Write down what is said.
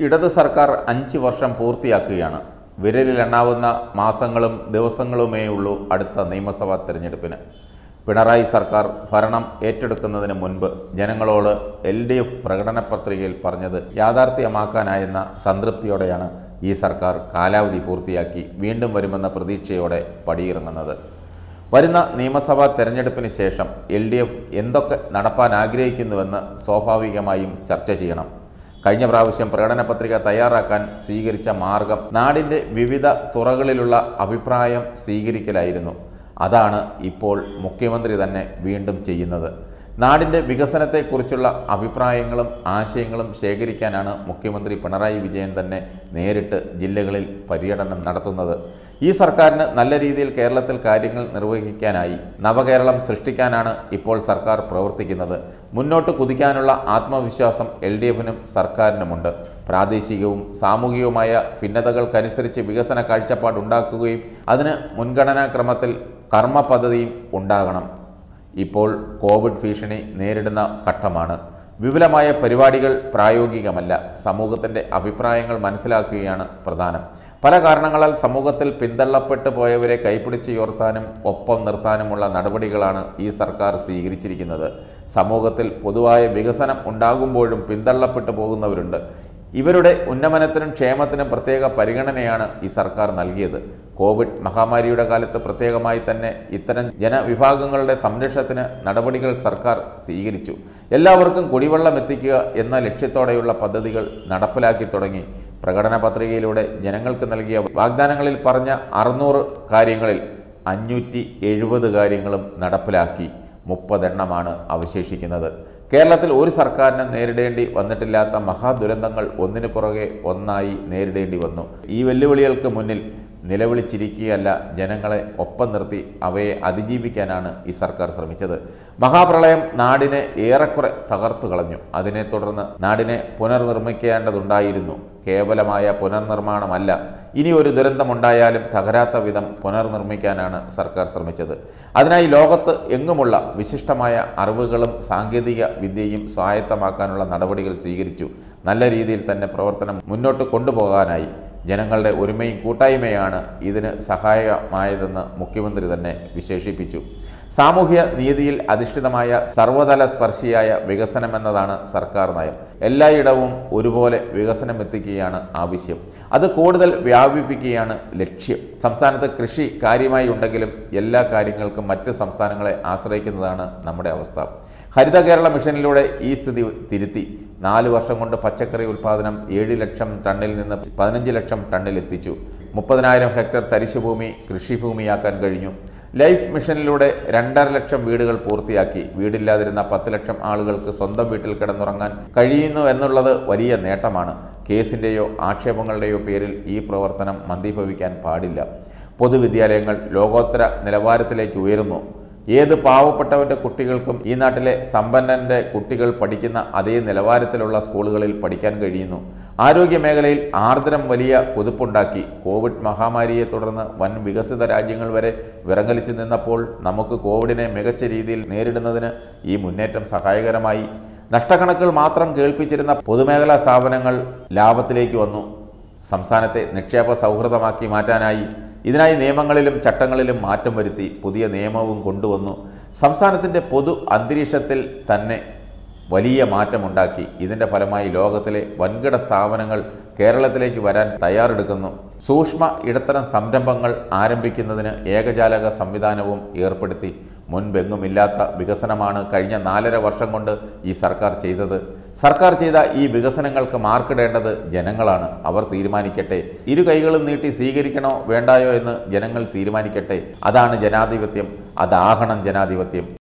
ഇടത് സർക്കാർ അഞ്ച് വർഷം പൂർത്തിയാക്കുകയാണ് വിരലിലെണ്ണാവുന്ന മാസങ്ങളും ദിവസങ്ങളുമേ ഉള്ളൂ അടുത്ത നിയമസഭാ തെരഞ്ഞെടുപ്പിന് പിണറായി സർക്കാർ ഭരണം ഏറ്റെടുക്കുന്നതിന് മുൻപ് ജനങ്ങളോട് എൽ ഡി എഫ് പ്രകടന പത്രികയിൽ പറഞ്ഞത് യാഥാർത്ഥ്യമാക്കാനായെന്ന സംതൃപ്തിയോടെയാണ് ഈ സർക്കാർ കാലാവധി പൂർത്തിയാക്കി വീണ്ടും വരുമെന്ന പ്രതീക്ഷയോടെ പടിയിറങ്ങുന്നത് വരുന്ന നിയമസഭാ തെരഞ്ഞെടുപ്പിന് ശേഷം എൽ ഡി എഫ് എന്തൊക്കെ നടപ്പാൻ ആഗ്രഹിക്കുന്നുവെന്ന് സ്വാഭാവികമായും ചർച്ച ചെയ്യണം കഴിഞ്ഞ പ്രാവശ്യം പ്രകടന പത്രിക തയ്യാറാക്കാൻ സ്വീകരിച്ച മാർഗം നാടിൻ്റെ വിവിധ തുറകളിലുള്ള അഭിപ്രായം സ്വീകരിക്കലായിരുന്നു അതാണ് ഇപ്പോൾ മുഖ്യമന്ത്രി തന്നെ വീണ്ടും ചെയ്യുന്നത് നാടിൻ്റെ വികസനത്തെക്കുറിച്ചുള്ള അഭിപ്രായങ്ങളും ആശയങ്ങളും ശേഖരിക്കാനാണ് മുഖ്യമന്ത്രി പിണറായി വിജയൻ തന്നെ നേരിട്ട് ജില്ലകളിൽ പര്യടനം നടത്തുന്നത് ഈ സർക്കാരിന് നല്ല രീതിയിൽ കേരളത്തിൽ കാര്യങ്ങൾ നിർവഹിക്കാനായി നവകേരളം സൃഷ്ടിക്കാനാണ് ഇപ്പോൾ സർക്കാർ പ്രവർത്തിക്കുന്നത് മുന്നോട്ട് കുതിക്കാനുള്ള ആത്മവിശ്വാസം എൽ ഡി എഫിനും സർക്കാരിനുമുണ്ട് പ്രാദേശികവും സാമൂഹികവുമായ ഭിന്നതകൾക്കനുസരിച്ച് വികസന കാഴ്ചപ്പാടുണ്ടാക്കുകയും അതിന് മുൻഗണനാക്രമത്തിൽ കർമ്മ പദ്ധതിയും ഉണ്ടാകണം ഇപ്പോൾ കോവിഡ് ഭീഷണി നേരിടുന്ന ഘട്ടമാണ് വിപുലമായ പരിപാടികൾ പ്രായോഗികമല്ല സമൂഹത്തിൻ്റെ അഭിപ്രായങ്ങൾ മനസ്സിലാക്കുകയാണ് പ്രധാനം പല കാരണങ്ങളാൽ സമൂഹത്തിൽ പിന്തള്ളപ്പെട്ടു പോയവരെ കൈപിടിച്ചുയർത്താനും ഒപ്പം നിർത്താനുമുള്ള നടപടികളാണ് ഈ സർക്കാർ സ്വീകരിച്ചിരിക്കുന്നത് സമൂഹത്തിൽ പൊതുവായ വികസനം ഉണ്ടാകുമ്പോഴും പിന്തള്ളപ്പെട്ടു പോകുന്നവരുണ്ട് ഇവരുടെ ഉന്നമനത്തിനും ക്ഷേമത്തിനും പ്രത്യേക പരിഗണനയാണ് ഈ സർക്കാർ നൽകിയത് കോവിഡ് മഹാമാരിയുടെ കാലത്ത് പ്രത്യേകമായി തന്നെ ഇത്തരം ജനവിഭാഗങ്ങളുടെ സംരക്ഷണത്തിന് നടപടികൾ സർക്കാർ സ്വീകരിച്ചു എല്ലാവർക്കും കുടിവെള്ളം എത്തിക്കുക എന്ന ലക്ഷ്യത്തോടെയുള്ള പദ്ധതികൾ നടപ്പിലാക്കി തുടങ്ങി പ്രകടന പത്രികയിലൂടെ ജനങ്ങൾക്ക് നൽകിയ വാഗ്ദാനങ്ങളിൽ പറഞ്ഞ അറുന്നൂറ് കാര്യങ്ങളിൽ അഞ്ഞൂറ്റി എഴുപത് കാര്യങ്ങളും നടപ്പിലാക്കി മുപ്പതെണ്ണമാണ് അവശേഷിക്കുന്നത് കേരളത്തിൽ ഒരു സർക്കാരിനും നേരിടേണ്ടി വന്നിട്ടില്ലാത്ത മഹാദുരന്തങ്ങൾ ഒന്നിനു പുറകെ ഒന്നായി നേരിടേണ്ടി വന്നു ഈ വെല്ലുവിളികൾക്ക് മുന്നിൽ നിലവിളിച്ചിരിക്കുകയല്ല ജനങ്ങളെ ഒപ്പം നിർത്തി അവയെ അതിജീവിക്കാനാണ് ഈ സർക്കാർ ശ്രമിച്ചത് മഹാപ്രളയം നാടിനെ ഏറെക്കുറെ തകർത്തു കളഞ്ഞു അതിനെ തുടർന്ന് നാടിനെ പുനർനിർമ്മിക്കേണ്ടതുണ്ടായിരുന്നു കേവലമായ പുനർനിർമ്മാണമല്ല ഇനി ഒരു ദുരന്തമുണ്ടായാലും തകരാത്ത വിധം പുനർനിർമ്മിക്കാനാണ് സർക്കാർ ശ്രമിച്ചത് അതിനായി ലോകത്ത് എങ്ങുമുള്ള വിശിഷ്ടമായ അറിവുകളും സാങ്കേതിക വിദ്യയും സ്വായത്തമാക്കാനുള്ള നടപടികൾ സ്വീകരിച്ചു നല്ല രീതിയിൽ തന്നെ പ്രവർത്തനം മുന്നോട്ട് കൊണ്ടുപോകാനായി ജനങ്ങളുടെ ഒരുമയും കൂട്ടായ്മയാണ് ഇതിന് സഹായകമായതെന്ന് മുഖ്യമന്ത്രി തന്നെ വിശേഷിപ്പിച്ചു സാമൂഹ്യ നീതിയിൽ അധിഷ്ഠിതമായ സർവതല സ്പർശിയായ വികസനം എന്നതാണ് സർക്കാർ നയം എല്ലായിടവും ഒരുപോലെ വികസനം എത്തിക്കുകയാണ് ആവശ്യം അത് കൂടുതൽ വ്യാപിപ്പിക്കുകയാണ് ലക്ഷ്യം സംസ്ഥാനത്ത് കൃഷി കാര്യമായി ഉണ്ടെങ്കിലും എല്ലാ കാര്യങ്ങൾക്കും മറ്റ് സംസ്ഥാനങ്ങളെ ആശ്രയിക്കുന്നതാണ് നമ്മുടെ അവസ്ഥ ഹരിത കേരള മിഷനിലൂടെ ഈ സ്ഥിതി തിരുത്തി നാല് വർഷം കൊണ്ട് പച്ചക്കറി ഉൽപ്പാദനം ഏഴ് ലക്ഷം ടണ്ണിൽ നിന്ന് പതിനഞ്ച് ലക്ഷം ടണ്ണിൽ എത്തിച്ചു മുപ്പതിനായിരം ഹെക്ടർ തരിശുഭൂമി കൃഷിഭൂമിയാക്കാൻ കഴിഞ്ഞു ലൈഫ് മിഷനിലൂടെ രണ്ടര ലക്ഷം വീടുകൾ പൂർത്തിയാക്കി വീടില്ലാതിരുന്ന പത്ത് ലക്ഷം ആളുകൾക്ക് സ്വന്തം വീട്ടിൽ കിടന്നുറങ്ങാൻ കഴിയുന്നു എന്നുള്ളത് വലിയ നേട്ടമാണ് കേസിൻ്റെയോ ആക്ഷേപങ്ങളുടെയോ പേരിൽ ഈ പ്രവർത്തനം മന്ദീഭവിക്കാൻ പാടില്ല പൊതുവിദ്യാലയങ്ങൾ ലോകോത്തര നിലവാരത്തിലേക്ക് ഉയരുന്നു ഏത് പാവപ്പെട്ടവൻ്റെ കുട്ടികൾക്കും ഈ നാട്ടിലെ സമ്പന്നൻ്റെ കുട്ടികൾ പഠിക്കുന്ന അതേ നിലവാരത്തിലുള്ള സ്കൂളുകളിൽ പഠിക്കാൻ കഴിയുന്നു ആരോഗ്യ മേഖലയിൽ ആർദ്രം വലിയ കുതിപ്പുണ്ടാക്കി കോവിഡ് മഹാമാരിയെ തുടർന്ന് വൻ വികസിത രാജ്യങ്ങൾ വരെ വിറങ്ങലിച്ചു നിന്നപ്പോൾ നമുക്ക് കോവിഡിനെ മികച്ച രീതിയിൽ നേരിടുന്നതിന് ഈ മുന്നേറ്റം സഹായകരമായി നഷ്ടക്കണക്കുകൾ മാത്രം കേൾപ്പിച്ചിരുന്ന പൊതുമേഖലാ സ്ഥാപനങ്ങൾ ലാഭത്തിലേക്ക് വന്നു സംസ്ഥാനത്തെ നിക്ഷേപ സൗഹൃദമാക്കി മാറ്റാനായി ഇതിനായി നിയമങ്ങളിലും ചട്ടങ്ങളിലും മാറ്റം വരുത്തി പുതിയ നിയമവും കൊണ്ടുവന്നു സംസ്ഥാനത്തിൻ്റെ പൊതു അന്തരീക്ഷത്തിൽ തന്നെ വലിയ മാറ്റമുണ്ടാക്കി ഇതിൻ്റെ ഫലമായി ലോകത്തിലെ വൻകിട സ്ഥാപനങ്ങൾ കേരളത്തിലേക്ക് വരാൻ തയ്യാറെടുക്കുന്നു സൂക്ഷ്മ ഇടത്തരം സംരംഭങ്ങൾ ആരംഭിക്കുന്നതിന് ഏകജാലക സംവിധാനവും ഏർപ്പെടുത്തി മുൻപെങ്ങുമില്ലാത്ത വികസനമാണ് കഴിഞ്ഞ നാലര വർഷം കൊണ്ട് ഈ സർക്കാർ ചെയ്തത് സർക്കാർ ചെയ്ത ഈ വികസനങ്ങൾക്ക് മാർക്കിടേണ്ടത് ജനങ്ങളാണ് അവർ തീരുമാനിക്കട്ടെ ഇരു കൈകളും നീട്ടി സ്വീകരിക്കണോ വേണ്ടായോ എന്ന് ജനങ്ങൾ തീരുമാനിക്കട്ടെ അതാണ് ജനാധിപത്യം അതാകണം ജനാധിപത്യം